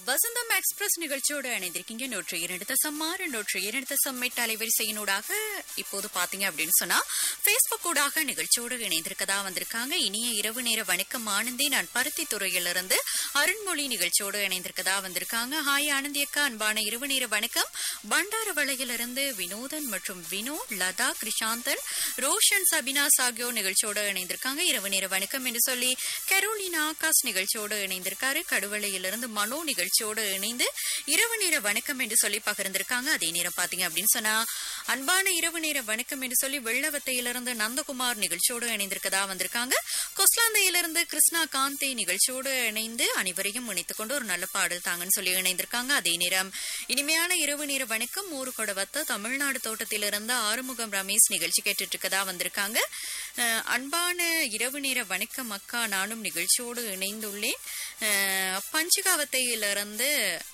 வசந்தம் express நிகழ்ச்சியோடு இணைந்திருக்கீங்க நூற்று இரண்டு தசம் ஆறு நூற்று இரண்டு தசம் எட்டு அலைவரிசையினூடாக இப்போது பாத்தீங்க அப்படின்னு சொன்னா பேஸ்புக் ஊடாக நிகழ்ச்சியோடு இணைந்திருக்கதா வந்திருக்காங்க இனிய இரவு நேர வணக்கம் ஆனந்தி நான் பருத்தி துறையிலிருந்து அருண்மொழி நிகழ்ச்சியோடு இணைந்திருக்கதா வந்திருக்காங்க ஹாய் ஆனந்தி அக்கா அன்பான இரவு நேர வணக்கம் பண்டாரவளையிலிருந்து வினோதன் மற்றும் வினோ லதா கிருஷாந்தன் ரோஷன் சபினாஸ் ஆகியோர் நிகழ்ச்சியோடு இணைந்திருக்காங்க இரவு நேர வணக்கம் என்று சொல்லி கரோலினா ஆகாஷ் நிகழ்ச்சியோடு இணைந்திருக்காரு கடுவளையிலிருந்து மனோ நிகழ்ச்சியோடு இணைந்து இரவு நேர வணக்கம் என்று சொல்லி பகிர்ந்திருக்காங்க அதே நேரம் பாத்தீங்க அப்படின்னு சொன்னா அன்பான இரவு நேர வணக்கம் என்று சொல்லி வெள்ளவத்தையிலிருந்து நந்தகுமார் நிகழ்ச்சியோடு இணைந்திருக்கதா வந்திருக்காங்க கொஸ்லாந்தையிலிருந்து கிருஷ்ணா காந்தி நிகழ்ச்சியோடு இணைந்து அனைவரையும் இணைத்துக் கொண்டு ஒரு நல்ல பாடல் தாங்கன்னு சொல்லி இணைந்திருக்காங்க அதே நேரம் இனிமையான இரவு நேர வணக்கம் ஊரு கொடவத்த தமிழ்நாடு தோட்டத்திலிருந்து ஆறுமுகம் ரமேஷ் நிகழ்ச்சி கேட்டுட்டு இருக்கதா வந்திருக்காங்க அஹ், அன்பான இரவு நேர வணக்கம் அக்கா நானும் நிகழ்ச்சியோடு இணைந்துள்ளேன் அஹ், பஞ்சுகாவத்தையிலிருந்து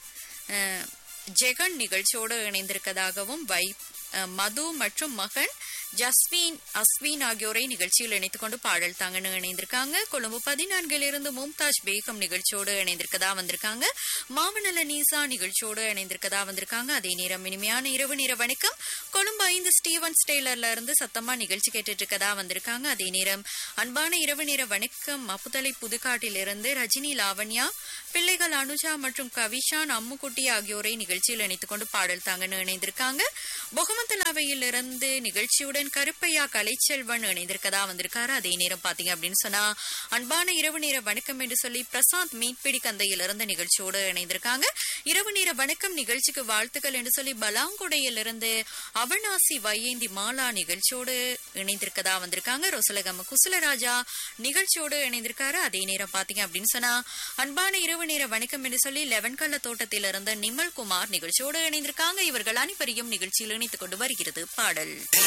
அஹ், ஜெகன் நிகழ்ச்சியோடு இணைந்திருக்கதாகவும் வை அஹ், மது மற்றும் மகன் ஜஸ்வீன் அஸ்வீன் ஆகியோரை நிகழ்ச்சியில் இணைத்துக் கொண்டு பாடல் தாங்கன்னு இணைந்திருக்காங்க கொழும்பு பதினான்கில் இருந்து மும்தாஜ் பேகம் நிகழ்ச்சியோடு இணைந்திருக்கதா வந்திருக்காங்க மாமனல நீசா நிகழ்ச்சியோடு இணைந்திருக்கதா வந்திருக்காங்க அதே நேரம் இனிமையான இரவு நேர வணக்கம் கொழும்பு ஐந்து ஸ்டீவன் ஸ்டெய்லர்ல இருந்து சத்தமா நிகழ்ச்சி கேட்டுட்டு இருக்கதா வந்திருக்காங்க அதே நேரம் அன்பான இரவு நேர வணக்கம் அப்புதலை புதுக்காட்டிலிருந்து ரஜினி லாவண்யா பிள்ளைகள் அனுஜா மற்றும் கவிஷான் அம்முக்குட்டி ஆகியோரை நிகழ்ச்சியில் இணைத்துக் கொண்டு பாடல் தாங்கன்னு இணைந்திருக்காங்க பொகமந்தலாவையில் இருந்து நிகழ்ச்சியுடன் கருப்பையா கலைச்செல்வன் இணைந்திருக்கதா வந்திருக்காரு அதே நேரம் பாத்தீங்க அப்படின்னு சொன்னா அன்பான இரவு நேர வணக்கம் என்று சொல்லி பிரசாந்த் மீன்பிடி கந்தையிலிருந்து நிகழ்ச்சியோடு இணைந்திருக்காங்க இரவு நேர வணக்கம் நிகழ்ச்சிக்கு வாழ்த்துக்கள் என்று சொல்லி பலாங்குடையிலிருந்து அவனாசி வையேந்தி மாலா நிகழ்ச்சியோடு இணைந்திருக்கதா வந்திருக்காங்க ரொசலகம குசலராஜா நிகழ்ச்சியோடு இணைந்திருக்காரு அதே நேரம் பாத்தீங்க அப்படின்னு சொன்னா அன்பான இரவு நேர வணக்கம் என்று சொல்லி லெவன் கள்ள தோட்டத்திலிருந்து நிமல் குமார் நிகழ்ச்சியோடு இணைந்திருக்காங்க இவர்கள் அனைவரையும் நிகழ்ச்சியில் இணைத்துக் கொண்டு வருகிறது பாடல்